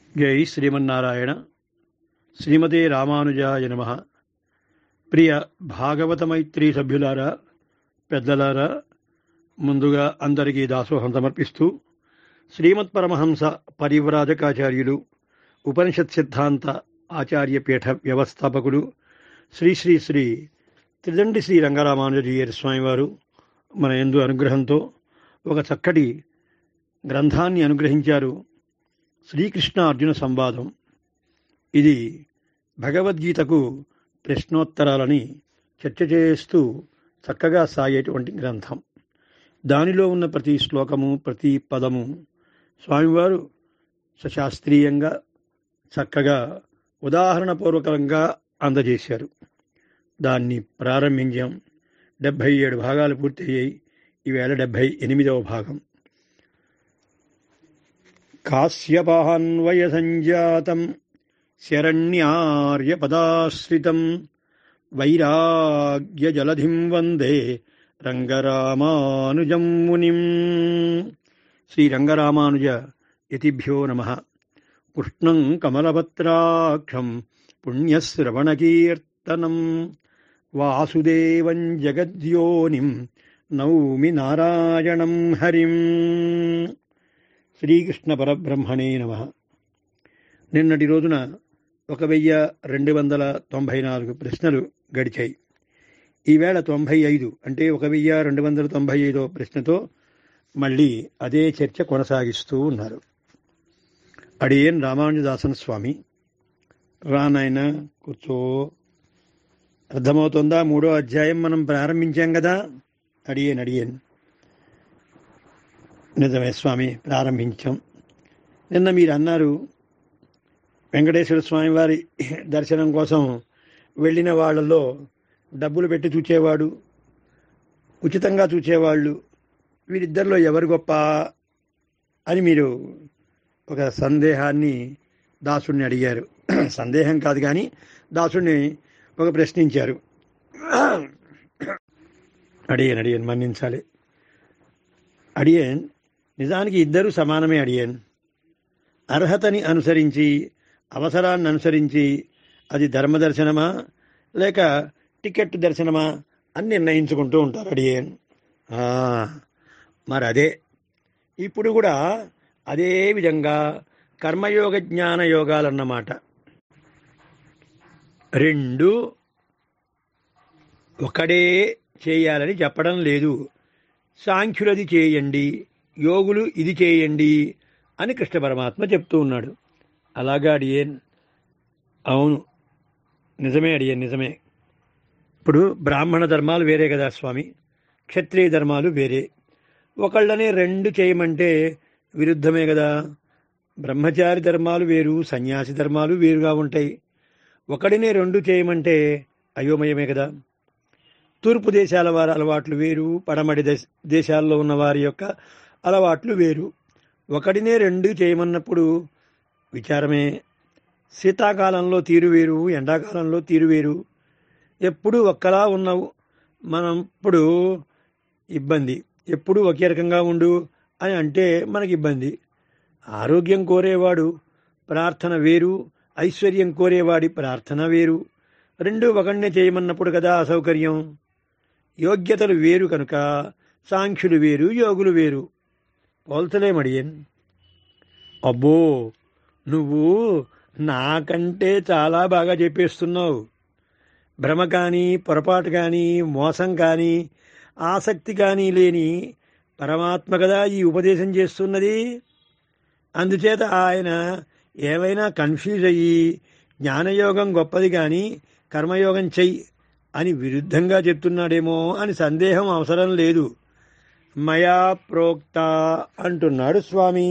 జై శ్రీమన్నారాయణ శ్రీమతే రామానుజాయ నమ ప్రియ భాగవత మైత్రి సభ్యులారా పెద్దలారా ముందుగా అందరికీ దాసోహం సమర్పిస్తూ శ్రీమత్ పరమహంస పరివ్రాజకాచార్యులు ఉపనిషత్ సిద్ధాంత ఆచార్యపీఠ వ్యవస్థాపకులు శ్రీ శ్రీ శ్రీ త్రిదండి శ్రీ రంగరామానుజీయర్ స్వామివారు మన ఎందు అనుగ్రహంతో ఒక చక్కటి గ్రంథాన్ని అనుగ్రహించారు శ్రీకృష్ణ అర్జున సంవాదం ఇది భగవద్గీతకు ప్రశ్నోత్తరాలని చర్చ చేస్తూ చక్కగా సాగేటువంటి గ్రంథం దానిలో ఉన్న ప్రతి శ్లోకము ప్రతి పదము స్వామివారు సశాస్త్రీయంగా చక్కగా ఉదాహరణపూర్వకంగా అందజేశారు దాన్ని ప్రారంభించాం డెబ్భై ఏడు భాగాలు పూర్తయ్యాయి ఈవేళ డెబ్భై ఎనిమిదవ భాగం కాశ్యపాన్వయ సంజాతం శరణ్యార్యపదాశ్రితం వైరాగ్యజలధిం వందే రంగరామానుజం మునిం శ్రీరంగరామానుజ యతిభ్యో నమ కృష్ణం కమలపత్రాక్షం పుణ్యశ్రవణకీర్తనం వాసుదేవం జగద్యోనిం నౌమి నారాయణం హరిం శ్రీకృష్ణ పరబ్రహ్మణే నమ నిన్నటి రోజున ఒక వెయ్యి రెండు వందల తొంభై నాలుగు ప్రశ్నలు గడిచాయి ఈవేళ తొంభై ఐదు అంటే ఒక వెయ్యి రెండు వందల తొంభై ఐదో ప్రశ్నతో మళ్ళీ అదే చర్చ కొనసాగిస్తూ ఉన్నారు అడియేన్ రామానుజదాసన్ స్వామి రానాయన కూర్చో అర్థమవుతుందా మూడో అధ్యాయం మనం ప్రారంభించాం కదా అడియేన్ అడియేన్ నిజమే స్వామి ప్రారంభించాం నిన్న మీరు అన్నారు వెంకటేశ్వర స్వామి వారి దర్శనం కోసం వెళ్ళిన వాళ్ళలో డబ్బులు పెట్టి చూచేవాడు ఉచితంగా చూచేవాళ్ళు వీరిద్దరిలో ఎవరు గొప్ప అని మీరు ఒక సందేహాన్ని దాసుడిని అడిగారు సందేహం కాదు కానీ దాసుడిని ఒక ప్రశ్నించారు అడిగాను అడిగాను మన్నించాలి అడియన్ నిజానికి ఇద్దరు సమానమే అడియన్ అర్హతని అనుసరించి అవసరాన్ని అనుసరించి అది ధర్మదర్శనమా లేక టికెట్ దర్శనమా అని నిర్ణయించుకుంటూ ఉంటారు అడియన్ మరి అదే ఇప్పుడు కూడా అదే విధంగా కర్మయోగ జ్ఞాన యోగాలన్నమాట రెండు ఒకడే చేయాలని చెప్పడం లేదు సాంఖ్యులది చేయండి యోగులు ఇది చేయండి అని కృష్ణ పరమాత్మ చెప్తూ ఉన్నాడు అలాగా అడియేన్ అవును నిజమే అడియేన్ నిజమే ఇప్పుడు బ్రాహ్మణ ధర్మాలు వేరే కదా స్వామి క్షత్రియ ధర్మాలు వేరే ఒకళ్ళనే రెండు చేయమంటే విరుద్ధమే కదా బ్రహ్మచారి ధర్మాలు వేరు సన్యాసి ధర్మాలు వేరుగా ఉంటాయి ఒకడినే రెండు చేయమంటే అయోమయమే కదా తూర్పు దేశాల వారి అలవాట్లు వేరు పడమడి దేశాల్లో ఉన్న వారి యొక్క అలవాట్లు వేరు ఒకడినే రెండు చేయమన్నప్పుడు విచారమే శీతాకాలంలో తీరు వేరు ఎండాకాలంలో తీరు వేరు ఎప్పుడూ ఒక్కలా ఉన్నావు మనం ఇప్పుడు ఇబ్బంది ఎప్పుడూ ఒకే రకంగా ఉండు అని అంటే మనకి ఇబ్బంది ఆరోగ్యం కోరేవాడు ప్రార్థన వేరు ఐశ్వర్యం కోరేవాడి ప్రార్థన వేరు రెండు ఒకడినే చేయమన్నప్పుడు కదా అసౌకర్యం యోగ్యతలు వేరు కనుక సాంఖ్యులు వేరు యోగులు వేరు పోల్చలేమడియన్ అబ్బో నువ్వు నాకంటే చాలా బాగా చెప్పేస్తున్నావు భ్రమ కానీ పొరపాటు కానీ మోసం కానీ ఆసక్తి కానీ లేని పరమాత్మ కదా ఈ ఉపదేశం చేస్తున్నది అందుచేత ఆయన ఏమైనా కన్ఫ్యూజ్ అయ్యి జ్ఞానయోగం గొప్పది కానీ కర్మయోగం చెయ్యి అని విరుద్ధంగా చెప్తున్నాడేమో అని సందేహం అవసరం లేదు మయా ప్రోక్త అంటున్నాడు స్వామి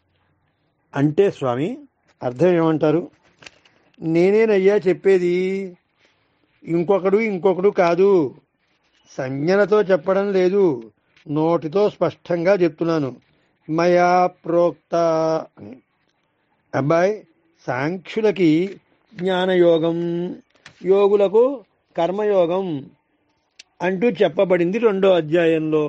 అంటే స్వామి అర్థం ఏమంటారు నేనేనయ్యా చెప్పేది ఇంకొకడు ఇంకొకడు కాదు సంజ్ఞలతో చెప్పడం లేదు నోటితో స్పష్టంగా చెప్తున్నాను మయా ప్రోక్త అబ్బాయి సాంఖ్యులకి జ్ఞానయోగం యోగులకు కర్మయోగం అంటూ చెప్పబడింది రెండో అధ్యాయంలో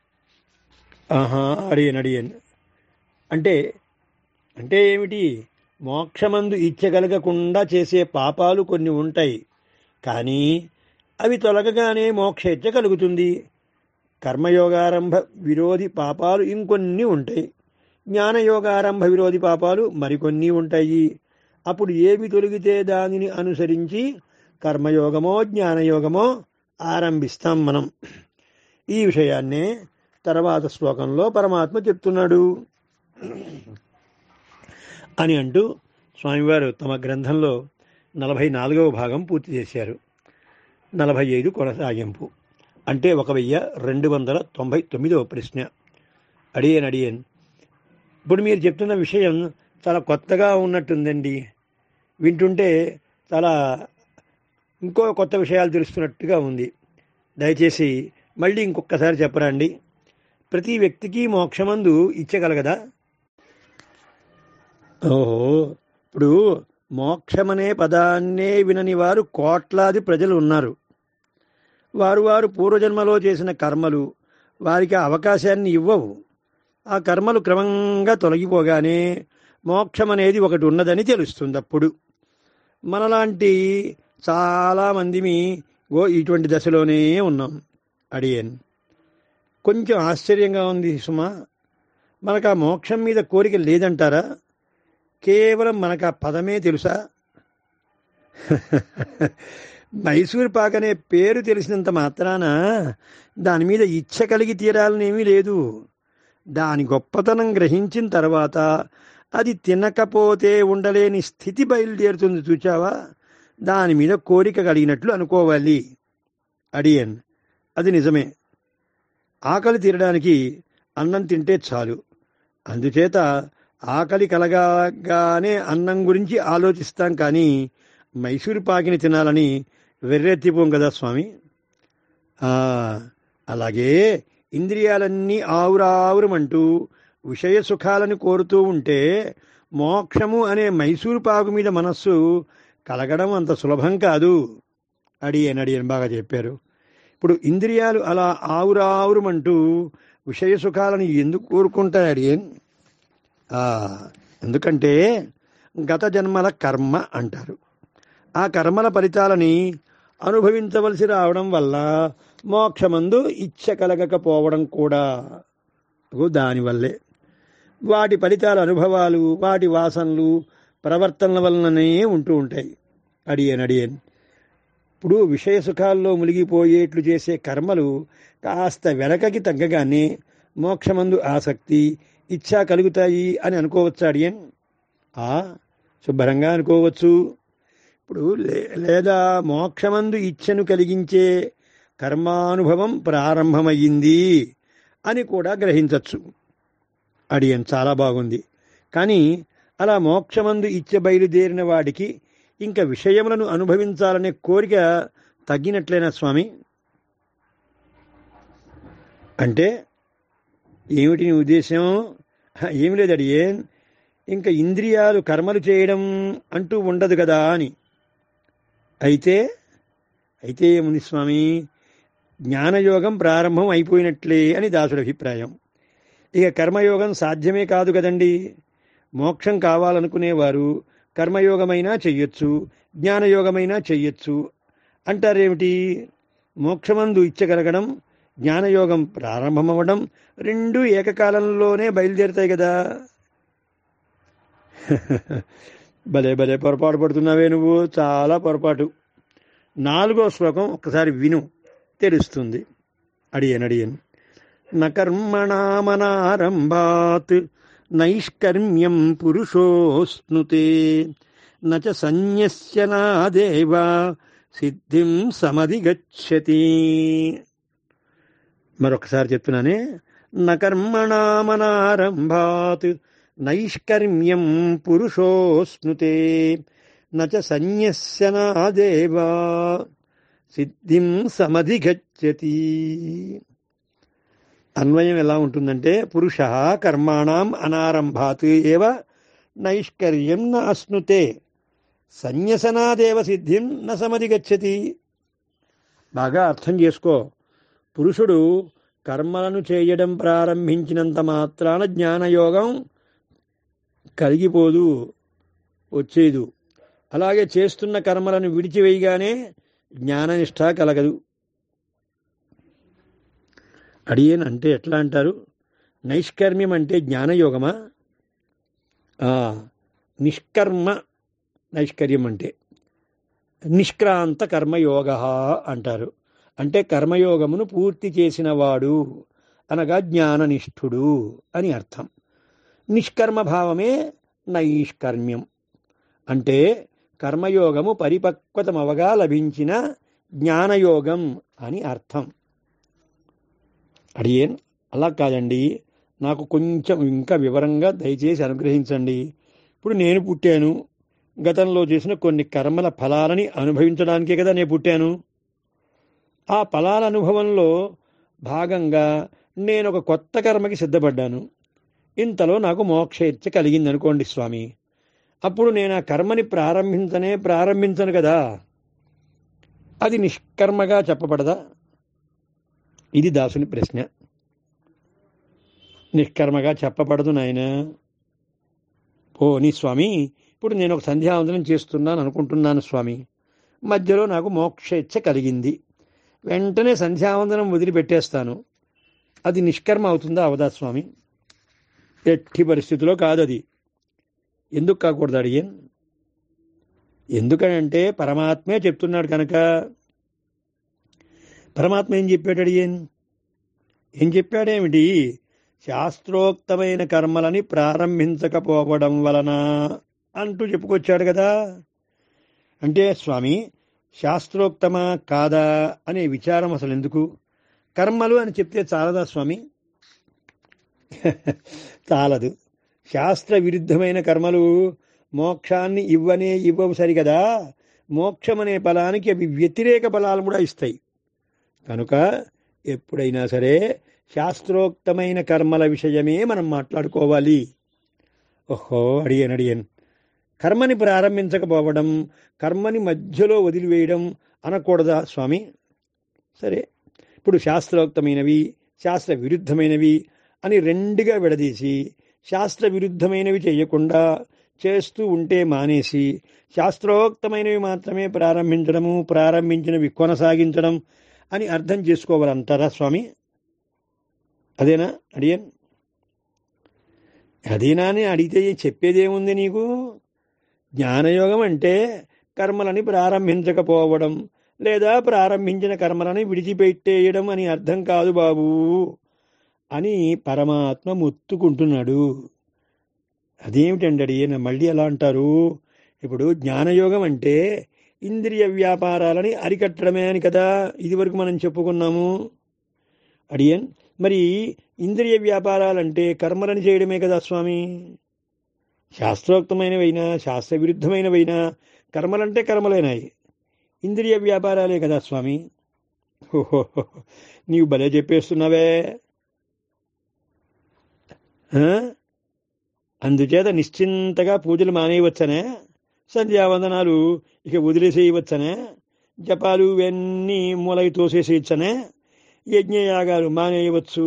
ఆహా అడియన్ అడియన్ అంటే అంటే ఏమిటి మోక్షమందు ఇచ్చగలగకుండా చేసే పాపాలు కొన్ని ఉంటాయి కానీ అవి తొలగగానే మోక్ష ఇచ్చ కలుగుతుంది కర్మయోగారంభ విరోధి పాపాలు ఇంకొన్ని ఉంటాయి జ్ఞానయోగారంభ విరోధి పాపాలు మరికొన్ని ఉంటాయి అప్పుడు ఏమి తొలగితే దానిని అనుసరించి కర్మయోగమో జ్ఞానయోగమో ఆరంభిస్తాం మనం ఈ విషయాన్నే తర్వాత శ్లోకంలో పరమాత్మ చెప్తున్నాడు అని అంటూ స్వామివారు తమ గ్రంథంలో నలభై నాలుగవ భాగం పూర్తి చేశారు నలభై ఐదు కొనసాగింపు అంటే ఒక వెయ్యి రెండు వందల తొంభై తొమ్మిదవ ప్రశ్న అడియన్ అడియన్ ఇప్పుడు మీరు చెప్తున్న విషయం చాలా కొత్తగా ఉన్నట్టుందండి వింటుంటే చాలా ఇంకో కొత్త విషయాలు తెలుస్తున్నట్టుగా ఉంది దయచేసి మళ్ళీ ఇంకొకసారి చెప్పరండి ప్రతి వ్యక్తికి మోక్షమందు ఇచ్చగలగదా ఓహో ఇప్పుడు మోక్షమనే పదాన్నే వినని వారు కోట్లాది ప్రజలు ఉన్నారు వారు వారు పూర్వజన్మలో చేసిన కర్మలు వారికి ఆ అవకాశాన్ని ఇవ్వవు ఆ కర్మలు క్రమంగా తొలగిపోగానే మోక్షం అనేది ఒకటి ఉన్నదని తెలుస్తుంది అప్పుడు మనలాంటి చాలామందిమి గో ఇటువంటి దశలోనే ఉన్నాం అడియన్ కొంచెం ఆశ్చర్యంగా ఉంది సుమా మనకు ఆ మోక్షం మీద కోరిక లేదంటారా కేవలం మనకు ఆ పదమే తెలుసా మైసూర్ పాక్ అనే పేరు తెలిసినంత మాత్రాన దాని మీద ఇచ్చ కలిగి తీరాలనేమీ లేదు దాని గొప్పతనం గ్రహించిన తర్వాత అది తినకపోతే ఉండలేని స్థితి బయలుదేరుతుంది చూచావా దాని మీద కోరిక కలిగినట్లు అనుకోవాలి అడియన్ అది నిజమే ఆకలి తీరడానికి అన్నం తింటే చాలు అందుచేత ఆకలి కలగానే అన్నం గురించి ఆలోచిస్తాం కానీ మైసూరు పాకిని తినాలని వెర్రెత్తిపోం కదా స్వామి ఆ, అలాగే ఇంద్రియాలన్నీ ఆవురావురమంటూ విషయ సుఖాలను కోరుతూ ఉంటే మోక్షము అనే మైసూరు పాకు మీద మనస్సు కలగడం అంత సులభం కాదు అడియన్ అడియన్ బాగా చెప్పారు ఇప్పుడు ఇంద్రియాలు అలా ఆవురావురమంటూ విషయ సుఖాలను ఎందుకు కోరుకుంటాయి అడియన్ ఆ, ఎందుకంటే గత జన్మల కర్మ అంటారు ఆ కర్మల ఫలితాలని అనుభవించవలసి రావడం వల్ల మోక్షమందు ఇచ్చ కలగకపోవడం కూడా ఇగో దానివల్లే వాటి ఫలితాల అనుభవాలు వాటి వాసనలు ప్రవర్తనల వలననే ఉంటూ ఉంటాయి అడియన్ అడియన్ ఇప్పుడు విషయ సుఖాల్లో మునిగిపోయేట్లు చేసే కర్మలు కాస్త వెనకకి తగ్గగానే మోక్షమందు ఆసక్తి ఇచ్చా కలుగుతాయి అని అనుకోవచ్చు అడియన్ ఆ శుభ్రంగా అనుకోవచ్చు ఇప్పుడు లే- లేదా మోక్షమందు ఇచ్చను కలిగించే కర్మానుభవం ప్రారంభమయ్యింది అని కూడా గ్రహించవచ్చు అడియన్ చాలా బాగుంది కానీ అలా మోక్షమందు ఇచ్చ బయలుదేరిన వాడికి ఇంకా విషయములను అనుభవించాలనే కోరిక తగ్గినట్లేనా స్వామి అంటే ఏమిటి నీ ఉద్దేశం హ, ఏమి లేదు అడియన్ ఇంకా ఇంద్రియాలు కర్మలు చేయడం అంటూ ఉండదు కదా అని అయితే అయితే ఏముంది స్వామి జ్ఞానయోగం ప్రారంభం అయిపోయినట్లే అని దాసుడి అభిప్రాయం ఇక కర్మయోగం సాధ్యమే కాదు కదండి మోక్షం కావాలనుకునేవారు కర్మయోగమైనా చెయ్యొచ్చు జ్ఞానయోగమైనా చెయ్యొచ్చు అంటారేమిటి మోక్షమందు ఇచ్చగలగడం జ్ఞానయోగం ప్రారంభమవ్వడం రెండు ఏకకాలంలోనే బయలుదేరుతాయి కదా భలే భలే పొరపాటు పడుతున్నావే నువ్వు చాలా పొరపాటు నాలుగో శ్లోకం ఒక్కసారి విను తెలుస్తుంది అడియన్ అడియన్ నకర్మణామనారంభాత్ నైష్కర్మ్యం పురుషోస్నుతే నచ సన్యస్య నాదేవ సిద్ధిం సమధిగచ్చతి మరొకసారి చెప్తున్నానే నకర్మణామనారంభాత్ నైష్కర్మ్యం పురుషోస్నుతే నచ సన్యస్య నాదేవా సిద్ధిం సమధిగచ్చతి అన్వయం ఎలా ఉంటుందంటే పురుష కర్మాణం అనారంభాత్ ఏవ నైష్కర్యం న అశ్నుతే సన్యసనాదేవ సిద్ధిం న సమధిగచ్చతి బాగా అర్థం చేసుకో పురుషుడు కర్మలను చేయడం ప్రారంభించినంత మాత్రాన జ్ఞానయోగం కలిగిపోదు వచ్చేదు అలాగే చేస్తున్న కర్మలను విడిచివేయగానే జ్ఞాననిష్ట కలగదు అడియన్ అంటే ఎట్లా అంటారు నైష్కర్మ్యం అంటే జ్ఞానయోగమా ఆ, నిష్కర్మ నైష్కర్యం అంటే నిష్క్రాంత కర్మయోగ అంటారు అంటే కర్మయోగమును పూర్తి చేసిన వాడు అనగా జ్ఞాననిష్ఠుడు అని అర్థం నిష్కర్మ భావమే నైష్కర్మ్యం అంటే కర్మయోగము పరిపక్వతమవగా లభించిన జ్ఞానయోగం అని అర్థం అడియేన్ అలా కాదండి నాకు కొంచెం ఇంకా వివరంగా దయచేసి అనుగ్రహించండి ఇప్పుడు నేను పుట్టాను గతంలో చేసిన కొన్ని కర్మల ఫలాలని అనుభవించడానికే కదా నేను పుట్టాను ఆ ఫలాల అనుభవంలో భాగంగా నేను ఒక కొత్త కర్మకి సిద్ధపడ్డాను ఇంతలో నాకు మోక్షేచ్ఛ కలిగింది అనుకోండి స్వామి అప్పుడు నేను ఆ కర్మని ప్రారంభించనే ప్రారంభించను కదా అది నిష్కర్మగా చెప్పబడదా ఇది దాసుని ప్రశ్న నిష్కర్మగా చెప్పబడదు నాయన పోనీ స్వామి ఇప్పుడు నేను ఒక సంధ్యావందనం చేస్తున్నాను అనుకుంటున్నాను స్వామి మధ్యలో నాకు మోక్షేచ్ఛ కలిగింది వెంటనే సంధ్యావందనం వదిలిపెట్టేస్తాను అది నిష్కర్మ అవుతుందా అవదా స్వామి ఎట్టి పరిస్థితిలో కాదు అది ఎందుకు కాకూడదు అడియన్ ఎందుకనంటే పరమాత్మే చెప్తున్నాడు కనుక పరమాత్మ ఏం చెప్పాడు అడియన్ ఏం చెప్పాడేమిటి శాస్త్రోక్తమైన కర్మలని ప్రారంభించకపోవడం వలన అంటూ చెప్పుకొచ్చాడు కదా అంటే స్వామి శాస్త్రోక్తమా కాదా అనే విచారం అసలు ఎందుకు కర్మలు అని చెప్తే చాలదా స్వామి చాలదు శాస్త్ర విరుద్ధమైన కర్మలు మోక్షాన్ని ఇవ్వనే ఇవ్వవు సరిగదా మోక్షం అనే ఫలానికి అవి వ్యతిరేక ఫలాలు కూడా ఇస్తాయి కనుక ఎప్పుడైనా సరే శాస్త్రోక్తమైన కర్మల విషయమే మనం మాట్లాడుకోవాలి ఓహో అడిగాను అడిగాను కర్మని ప్రారంభించకపోవడం కర్మని మధ్యలో వదిలివేయడం అనకూడదా స్వామి సరే ఇప్పుడు శాస్త్రోక్తమైనవి శాస్త్ర విరుద్ధమైనవి అని రెండుగా విడదీసి శాస్త్ర విరుద్ధమైనవి చేయకుండా చేస్తూ ఉంటే మానేసి శాస్త్రోక్తమైనవి మాత్రమే ప్రారంభించడము ప్రారంభించినవి కొనసాగించడం అని అర్థం చేసుకోవాలంటారా స్వామి అదేనా అడియన్ అదేనా అని అడిగితే చెప్పేదేముంది నీకు జ్ఞానయోగం అంటే కర్మలని ప్రారంభించకపోవడం లేదా ప్రారంభించిన కర్మలని విడిచిపెట్టేయడం అని అర్థం కాదు బాబు అని పరమాత్మ ముత్తుకుంటున్నాడు అదేమిటండి అడిగిన మళ్ళీ ఎలా అంటారు ఇప్పుడు జ్ఞానయోగం అంటే ఇంద్రియ వ్యాపారాలని అరికట్టడమే అని కదా ఇదివరకు మనం చెప్పుకున్నాము అడియన్ మరి ఇంద్రియ వ్యాపారాలంటే కర్మలను చేయడమే కదా స్వామి శాస్త్రోక్తమైనవైనా శాస్త్ర విరుద్ధమైనవైనా కర్మలంటే కర్మలేనాయి ఇంద్రియ వ్యాపారాలే కదా స్వామి ఓహో నీవు భలే చెప్పేస్తున్నావే ఆ? అందుచేత నిశ్చింతగా పూజలు మానేయవచ్చనే సంధ్యావందనాలు ఇక వదిలేసేయవచ్చనే జపాలు ఇవన్నీ మూలకి తోసేసేయచ్చనే యజ్ఞయాగాలు మానేయవచ్చు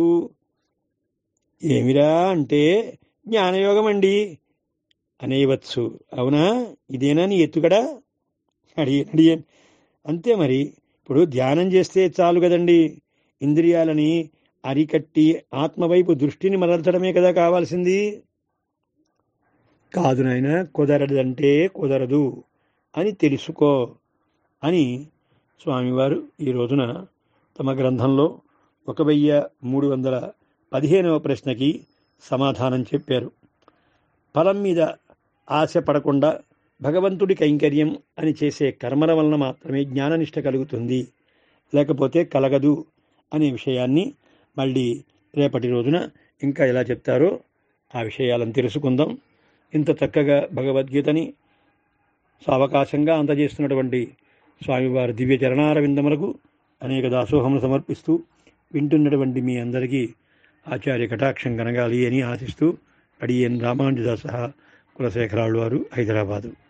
ఏమిరా అంటే జ్ఞానయోగం అండి అనేయవచ్చు అవునా ఇదేనా నీ ఎత్తుకడా అడిగి అడిగాను అంతే మరి ఇప్పుడు ధ్యానం చేస్తే చాలు కదండి ఇంద్రియాలని అరికట్టి ఆత్మవైపు దృష్టిని మరల్చడమే కదా కావాల్సింది కాదు నాయన కుదరదంటే కుదరదు అని తెలుసుకో అని స్వామివారు ఈ రోజున తమ గ్రంథంలో ఒక వెయ్యి మూడు వందల పదిహేనవ ప్రశ్నకి సమాధానం చెప్పారు ఫలం మీద ఆశ పడకుండా భగవంతుడి కైంకర్యం అని చేసే కర్మల వలన మాత్రమే జ్ఞాననిష్ట కలుగుతుంది లేకపోతే కలగదు అనే విషయాన్ని మళ్ళీ రేపటి రోజున ఇంకా ఎలా చెప్తారో ఆ విషయాలను తెలుసుకుందాం ఇంత చక్కగా భగవద్గీతని సావకాశంగా అందజేస్తున్నటువంటి స్వామివారి దివ్య చరణారవిందములకు అనేక దాసోహములు సమర్పిస్తూ వింటున్నటువంటి మీ అందరికీ ఆచార్య కటాక్షం కనగాలి అని ఆశిస్తూ అడియన్ రామానుజదాస కులశేఖరాళ్ళు వారు హైదరాబాదు